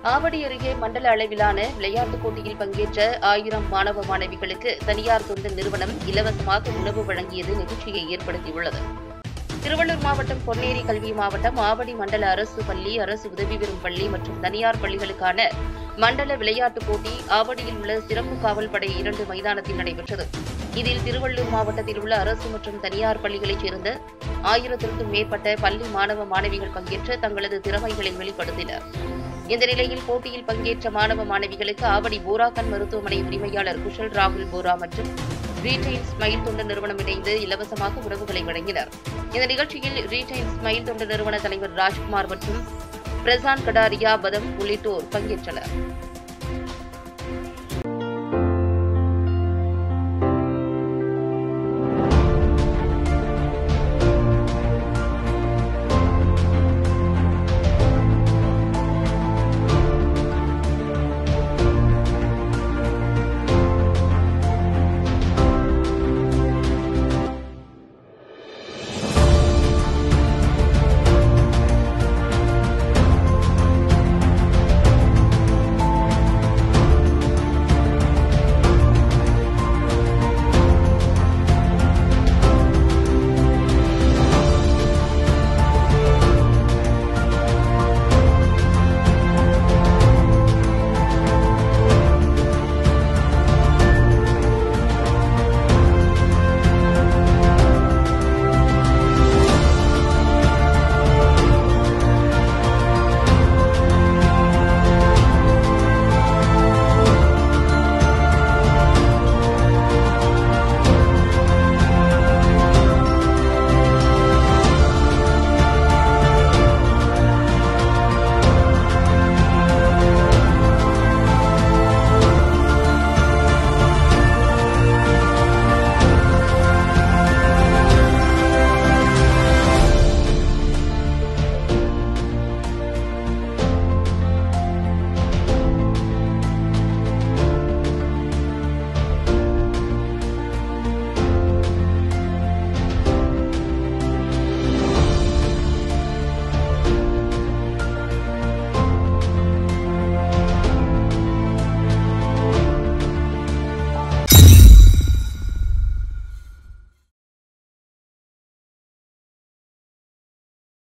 ஆவடி அருகே மண்டல அளவிலான விளையாட்டுப் போட்டியில் பங்கேற்ற ஆயிரம் மாணவ மாணவிகளுக்கு தனியார் தொண்டு நிறுவனம் இலவசமாக உணவு வழங்கியது நிகழ்ச்சியை ஏற்படுத்தியுள்ளது திருவள்ளூர் மாவட்டம் பொன்னேரி கல்வி மாவட்டம் ஆவடி மண்டல அரசு பள்ளி அரசு உதவி பெறும் பள்ளி மற்றும் தனியார் பள்ளிகளுக்கான மண்டல விளையாட்டுப் போட்டி ஆவடியில் உள்ள சிறப்பு காவல் படை இரண்டு மைதானத்தில் நடைபெற்றது இதில் திருவள்ளூர் மாவட்டத்தில் உள்ள அரசு மற்றும் தனியார் பள்ளிகளைச் சேர்ந்த ஆயிரத்திற்கும் மேற்பட்ட பள்ளி மாணவ மாணவிகள் பங்கேற்று தங்களது திறமைகளை வெளிப்படுத்தினர் இந்த நிலையில் போட்டியில் பங்கேற்ற மாணவ மாணவிகளுக்கு ஆவடி போராக்கன் மருத்துவமனை உரிமையாளர் குஷல் ராகுல் போரா மற்றும் ரீடைல் ஸ்மைல் தொண்டு நிறுவனம் இணைந்து இலவசமாக உணவுகளை வழங்கினர் இந்த நிகழ்ச்சியில் ரீடைல் ஸ்மைல் தொண்டு நிறுவன தலைவர் ராஜ்குமார் மற்றும் பிரசாந்த் கடாரியா பதம் உள்ளிட்டோர் பங்கேற்றனர்